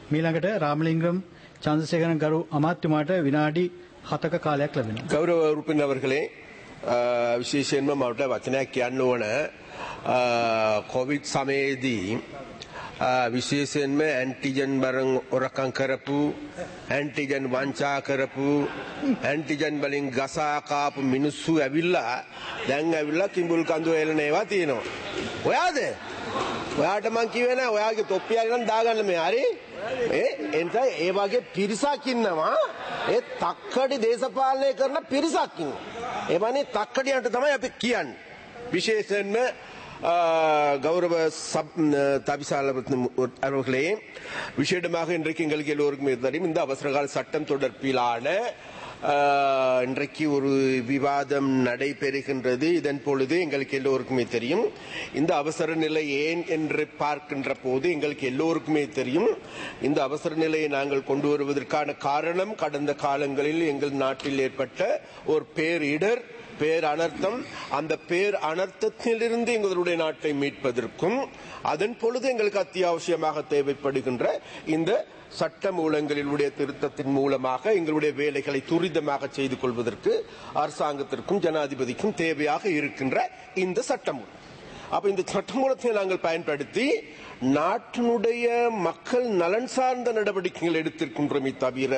මීළඟට රාමලිංගම් චන්ද්‍රසේකරන් ගරු අමාත්‍යතුමාට විනාඩි 7ක කාලයක් ලැබෙනවා. ගෞරව උරුපින් அவர்களே අ, විශේෂයෙන්ම මට වචනයක් කියන්න ඕන අ, කොවිඩ් සමයේදී අ, විශේෂයෙන්ම ඇන්ටිජන් බරන් ඔරකං කරපු ඇන්ටිජන් වංචා කරපු ඇන්ටිජන් වලින් ගසා කාපු මිනිස්සු ඇවිල්ලා දැන් ඇවිල්ලා කිඹුල් කඳු එලන ඒවා තියෙනවා. ඔයාද? ඔයාට මං කිව්වේ නෑ ඔයාගේ තොප්පිය හරි නම් දාගන්න මේ හරි ඒ එන්ට ඒ වගේ පිරිසක් ඉන්නවා ඒ තක්කඩි දේශපාලනය කරන පිරිසක් ඉන්නවා ඒ වනේ තක්කඩියන්ට තමයි අපි කියන්නේ විශේෂයෙන්ම ஆ, கௌரவ சப் தவிசாளர் அவர்களே விஷேடமாக இன்றைக்கு எங்களுக்கு எல்லோருக்குமே தெரியும் இந்த அவசரகால சட்டம் தொடர்பிலான ஆ, இன்றைக்கு ஒரு விவாதம் நடைபெறுகின்றது இதன் பொழுது எங்களுக்கு எல்லோருக்குமே தெரியும் இந்த அவசர நிலை ஏன் என்று பார்க்கின்ற போது எங்களுக்கு எல்லோருக்குமே தெரியும் இந்த அவசர நிலையை நாங்கள் கொண்டு வருவதற்கான காரணம் கடந்த காலங்களில் எங்கள் நாட்டில் ஏற்பட்ட ஒரு பேரிடர் பேர் அனர்த்தம் அந்த பேர் அனர்த்தத்திலிருந்து எங்களுடைய நாட்டை மீட்பதற்கும் அதன் பொழுது எங்களுக்கு அத்தியாவசியமாக தேவைப்படுகின்ற இந்த சட்ட மூலங்களினுடைய திருத்தத்தின் மூலமாக எங்களுடைய வேலைகளை துரிதமாக செய்து கொள்வதற்கு அரசாங்கத்திற்கும் ஜனாதிபதிக்கும் தேவையாக இருக்கின்ற இந்த சட்டமூலம் அப்ப இந்த சட்டமூலத்தை நாங்கள் பயன்படுத்தி நாட்டினுடைய மக்கள் நலன் சார்ந்த நடவடிக்கைகள் எடுத்திருக்கின்றோமே தவிர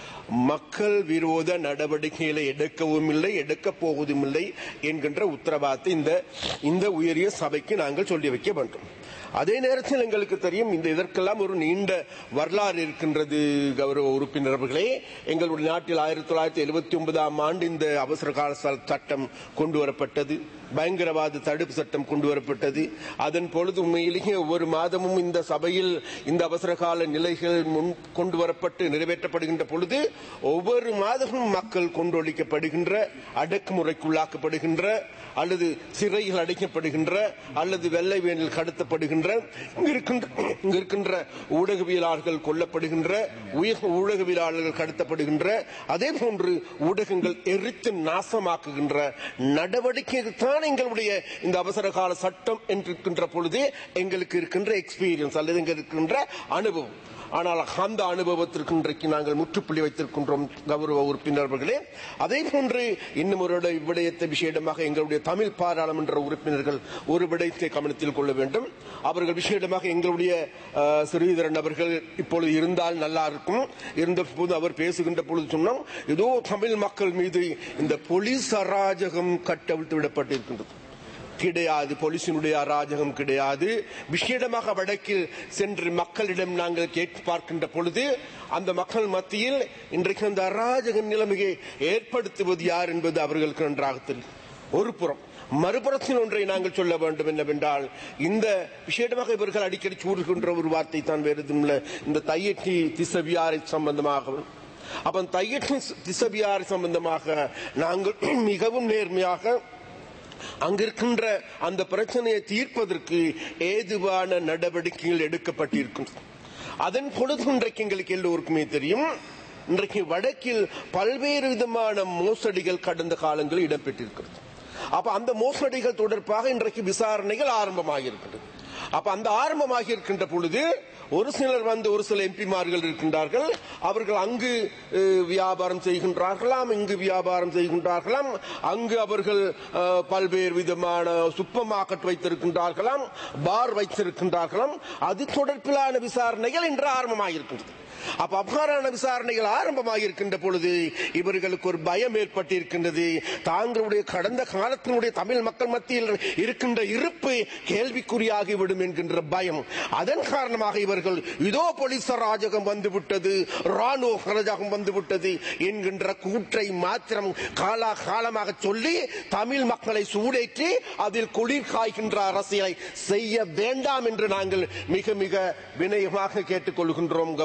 மக்கள் விரோத நடவடிக்கைகளை எடுக்கவும் இல்லை எடுக்கப் போவதும் இல்லை என்கின்ற உத்தரவாதத்தை இந்த இந்த உயரிய சபைக்கு நாங்கள் சொல்லி வைக்க வேண்டும் அதே நேரத்தில் எங்களுக்கு தெரியும் இந்த இதற்கெல்லாம் ஒரு நீண்ட வரலாறு இருக்கின்றது கௌரவ உறுப்பினர்களே எங்களுடைய நாட்டில் ஆயிரத்தி தொள்ளாயிரத்தி எழுபத்தி ஒன்பதாம் ஆண்டு இந்த அவசர கால ச- சட்டம் கொண்டு வரப்பட்டது பயங்கரவாத தடுப்பு சட்டம் கொண்டு வரப்பட்டது அதன் பொழுது உண்மையிலேயே ஒவ்வொரு மாதமும் இந்த சபையில் இந்த அவசர கால நிலைகள் முன் கொண்டு வரப்பட்டு நிறைவேற்றப்படுகின்ற பொழுது ஒவ்வொரு மாதமும் மக்கள் கொண்டொழிக்கப்படுகின்ற அடக்குமுறைக்குள்ளாக்கப்படுகின்ற அல்லது சிறையில் அடைக்கப்படுகின்ற அல்லது வெள்ளை வேனில் கடத்தப்படுகின்ற இங்கு இருக்கின்ற இங்கு இருக்கின்ற ஊடகவியலாளர்கள் கொல்லப்படுகின்ற உயர் ஊடகவியலாளர்கள் கடத்தப்படுகின்ற அதே போன்று ஊடகங்கள் எரித்து நாசமாக்குகின்ற நடவடிக்கைகள் தான் எங்களுடைய இந்த அவசர கால சட்டம் என்றிருக்கின்ற பொழுது எங்களுக்கு இருக்கின்ற எக்ஸ்பீரியன்ஸ் அல்லது எங்க இருக்கின்ற அனுபவம் ஆனால் அந்த அனுபவத்திற்கு இன்றைக்கு நாங்கள் முற்றுப்புள்ளி வைத்திருக்கின்றோம் கௌரவ உறுப்பினர்களே அதே போன்று இன்னும் ஒரு இட- விடயத்தை விசேடமாக எங்களுடைய தமிழ் பாராளுமன்ற உறுப்பினர்கள் ஒரு விடயத்தை கவனத்தில் கொள்ள வேண்டும் அவர்கள் விசேடமாக எங்களுடைய அஹ், ஸ்ரீதரன் அவர்கள் இப்பொழுது இருந்தால் நல்லா இருக்கும் இருந்த போது அவர் பேசுகின்ற பொழுது சொன்னோம் ஏதோ தமிழ் மக்கள் மீது இந்த போலீஸ் அராஜகம் கட்டவிழ்த்து விடப்பட்டிருக்கின்றது கிடையாது போலீசினுடைய அராஜகம் கிடையாது விஷேடமாக வடக்கில் சென்று மக்களிடம் நாங்கள் கேட்டு பார்க்கின்ற பொழுது அந்த மக்கள் மத்தியில் இன்றைக்கு அந்த அராஜக நிலைமையை ஏற்படுத்துவது யார் என்பது அவர்களுக்கு நன்றாக தெரியும் ஒரு புறம் மறுபுறத்தில் ஒன்றை நாங்கள் சொல்ல வேண்டும் என்னவென்றால் இந்த விஷேடமாக இவர்கள் அடிக்கடி கூறுகின்ற ஒரு வார்த்தை தான் வேறு எதுவும் இல்லை. இந்த தையட்டி திசவியாரை சம்பந்தமாக அப்ப தையட்டி திசவியாரை சம்பந்தமாக நாங்கள் மிகவும் நேர்மையாக அங்கிருக்கின்ற அந்த பிரச்சனையை தீர்ப்பதற்கு ஏதுவான நடவடிக்கைகள் எடுக்கப்பட்டிருக்கும் அதன் பொழுது இன்றைக்கு எங்களுக்கு எல்லோருக்குமே தெரியும் இன்றைக்கு வடக்கில் பல்வேறு விதமான மோசடிகள் கடந்த காலங்களில் இடம்பெற்றிருக்கிறது அப்ப அந்த மோசடிகள் தொடர்பாக இன்றைக்கு விசாரணைகள் ஆரம்பமாக இருக்கிறது அப்ப அந்த ஆரம்பமாக இருக்கின்ற பொழுது ஒரு சிலர் வந்து ஒரு சில எம்பிமார்கள் இருக்கின்றார்கள் அவர்கள் அங்கு அஹ், வியாபாரம் செய்கின்றார்களாம் இங்கு வியாபாரம் செய்கின்றார்களாம் அங்கு அவர்கள் அஹ், பல்வேறு விதமான சூப்பர் மார்க்கெட் வைத்திருக்கின்றார்களாம் பார் வைத்திருக்கின்றார்களாம் அது தொடர்பிலான விசாரணைகள் இன்று ஆரம்பமாக இருக்கின்றது அப்ப அவ்வாறான விசாரணைகள் ஆரம்பமாக இருக்கின்ற பொழுது இவர்களுக்கு ஒரு பயம் ஏற்பட்டிருக்கின்றது தாங்களுடைய கடந்த காலத்தினுடைய தமிழ் மக்கள் மத்தியில் இருக்கின்ற இருப்பு கேள்விக்குறியாகிவிடும் என்கின்ற பயம் அதன் காரணமாக இவர்கள் இதோ போலீஸ் ராஜகம் வந்துவிட்டது ராணுவ ராஜகம் வந்துவிட்டது என்கின்ற கூற்றை மாத்திரம் காலா காலமாக சொல்லி தமிழ் மக்களை சூடேற்றி அதில் குளிர் காய்கின்ற அரசியலை செய்ய வேண்டாம் என்று நாங்கள் மிக மிக வினயமாக கேட்டுக்கொள்கின்றோம் கௌரவ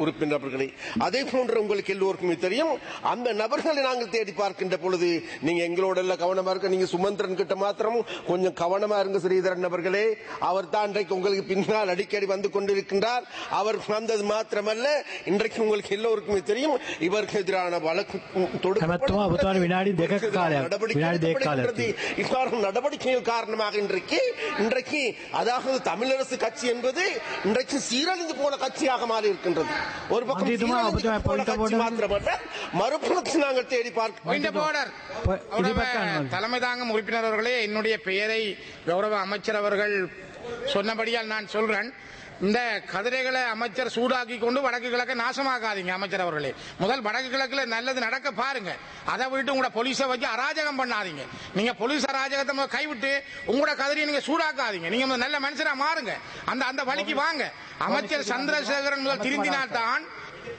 உறுப்பினர் அவர்களே அதே போன்று உங்களுக்கு எல்லோருக்குமே தெரியும் அந்த நபர்களை நாங்கள் தேடி பார்க்கின்ற பொழுது நீங்க எங்களோட எல்லாம் கவனமா இருக்க நீங்க சுமந்திரன் கிட்ட மாத்திரம் கொஞ்சம் கவனமா இருங்க ஸ்ரீதரன் அவர்களே அவர் தான் இன்றைக்கு உங்களுக்கு பின்னால் அடிக்கடி வந்து கொண்டிருக்கின்றார் அவர் வந்தது மாத்திரமல்ல இன்றைக்கு உங்களுக்கு எல்லோருக்குமே தெரியும் இவருக்கு எதிரான வழக்கு හැමැත්තුමා ඔබතුමාට විනාඩි දෙකක කාලයක් විනාඩි දෙකක කාලයක් நடவடிக்கை இவ்வாறு நடவடிக்கைகள் காரணமாக இன்றைக்கு இன்றைக்கு அதாவது தமிழரசு கட்சி என்பது இன்றைக்கு சீரழிந்து போன கட்சியாக மாறி இருக்கின்றது ஒரு பக்கம் மந்திரித்துமா, சீரழிந்து அப்படி போன point கட்சி போட்டு- மாத்திரமல்ல மறுபுறத்தில் நாங்கள் தேடி பார்க்க பாயிண்ட் ஆஃப் ஆர்டர் ப- இது பக்கம் கௌரவ தலைமை தாங்கும் உறுப்பினர் அவர்களே என்னுடைய பெயரை கௌரவ அமைச்சர் அவர்கள் சொன்னபடியால் நான் சொல்றேன் இந்த கதிரைகளை அமைச்சர் சூடாக்கி கொண்டு வடக்கு கிழக்க நாசமாக்காதீங்க அமைச்சர் அவர்களே முதல் வடக்கு கிழக்குல நல்லது நடக்க பாருங்க அதை விட்டு உங்களோட போலீஸை வச்சு அராஜகம் பண்ணாதீங்க நீங்க போலீஸ் அராஜகத்தை முதல்ல கைவிட்டு உங்களோட கதிரையை நீங்க சூடாக்காதீங்க நீங்க முதல்ல நல்ல மனுஷனா மாறுங்க அந்த அந்த வழிக்கு வாங்க அமைச்சர் சந்திரசேகரன் முதல் திருந்தினால்தான்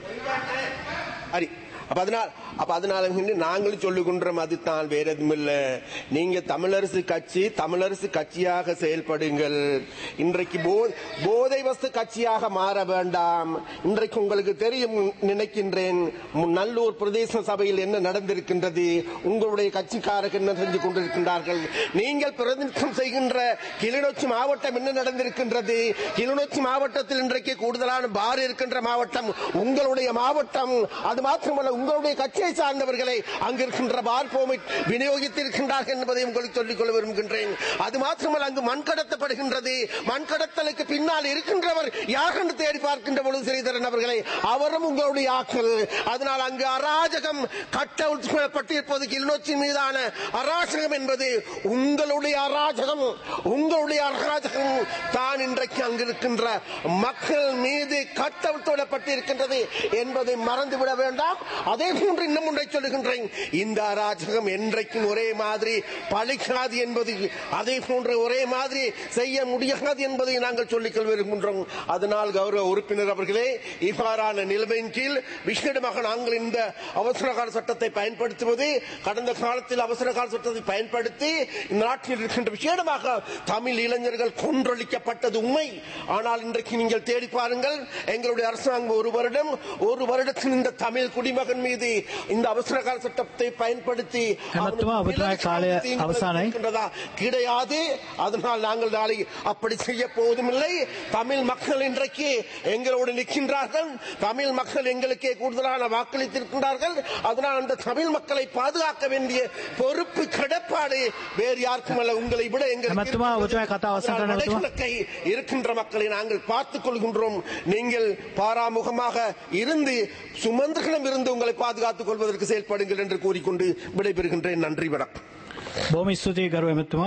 சரி அப்ப அதனால் அப்ப அதனால வந்து நாங்களும் சொல்லுகின்றோம் அது தான் வேற எதுவும் இல்ல நீங்க தமிழரசு கட்சி தமிழரசு கட்சியாக செயல்படுங்கள் இன்றைக்கு போ- போதை வஸ்து கட்சியாக மாற வேண்டாம் இன்றைக்கு உங்களுக்கு தெரியும் நினைக்கின்றேன் மு- நல்லூர் பிரதேச சபையில் என்ன நடந்திருக்கின்றது உங்களுடைய கட்சிக்காரர்கள் என்ன செஞ்சு கொண்டிருக்கின்றார்கள் நீங்கள் பிரதிநிதித்துவம் செய்கின்ற கிளிநொச்சி மாவட்டம் என்ன நடந்திருக்கின்றது கிளிநொச்சி மாவட்டத்தில் இன்றைக்கு கூடுதலான பார் இருக்கின்ற மாவட்டம் உங்களுடைய மாவட்டம் அது மாத்திரமல்ல உங்களுடைய கட்சியை சார்ந்தவர்களை அங்கு இருக்கின்ற பார் போமிட் விநியோகித்திருக்கின்றார்கள் என்பதை உங்களுக்கு சொல்லிக் கொள்ள விரும்புகின்றேன் அது மாத்திரமல்ல அங்கு மண் கடத்தப்படுகின்றது மண் கடத்தலுக்கு பின்னால் இருக்கின்றவர் யார் என்று தேடி பார்க்கின்ற பொழுது ஸ்ரீதரன் அவர்களை அவரும் உங்களுடைய ஆக்கள் அதனால் அங்கு அராஜகம் கட்டப்பட்டிருப்பது கிளிநொச்சி மீதான அராஜகம் என்பது உங்களுடைய அராஜகம் உங்களுடைய அராஜகம் தான் இன்றைக்கு அங்கு இருக்கின்ற மக்கள் மீது கட்டவிழ்த்துவிடப்பட்டிருக்கின்றது என்பதை மறந்துவிட வேண்டாம் அதே போன்று இன்னும் ஒன்றை சொல்லுகின்றேன் இந்த அராஜகம் என்றைக்கும் ஒரே மாதிரி பழிக்காது என்பது அதே போன்று ஒரே மாதிரி செய்ய முடியாது என்பதை நாங்கள் சொல்லிக் விரும்புகின்றோம் அதனால் கௌரவ உறுப்பினர் அவர்களே இவ்வாறான நிலைமையின் கீழ் விசேடமாக நாங்கள் இந்த அவசர கால சட்டத்தை பயன்படுத்துவது கடந்த காலத்தில் அவசர கால சட்டத்தை பயன்படுத்தி இந்த நாட்டில் இருக்கின்ற விசேடமாக தமிழ் இளைஞர்கள் கொன்றொழிக்கப்பட்டது உண்மை ஆனால் இன்றைக்கு நீங்கள் தேடி பாருங்கள் எங்களுடைய அரசாங்கம் ஒரு வருடம் ஒரு வருடத்தில் இந்த தமிழ் குடிமகன் மீது இந்த அவசர கால சட்டத்தை பயன்படுத்தி හැමැත්තුමා ඔබතුමාගේ කාලය අවසానයි. இருக்கின்றதா கிடையாது அதனால் நாங்கள் நாளை அப்படி செய்ய போவதுமில்லை தமிழ் மக்கள் இன்றைக்கு எங்களோடு நிற்கின்றார்கள் தமிழ் மக்கள் எங்களுக்கே கூடுதலான வாக்களித்திருக்கின்றார்கள் அதனால் அந்த தமிழ் மக்களை பாதுகாக்க வேண்டிய பொறுப்பு கடப்பாடு வேறு யாருக்கும் அல்ல உங்களை விட හැමැත්තුමා ඔබතුමාගේ කතාව අවසන් කරන්න எங்களுக்கு හැමැත්තුමා. வடகிழக்கை இருக்கின்ற மக்களை நாங்கள் பார்த்துக் கொள்கின்றோம் நீங்கள் பாராமுகமாக இருந்து சுமந்திரிடம் இருந்து உங்களை பாதுகாத்துக் கொள்வதற்கு செயல்படுங்கள் என்று கூறிக்கொண்டு விடைபெறுகின்றேன் நன்றி வணக்கம் බොහොම ස්තුතියි ගරු ඇමතුමා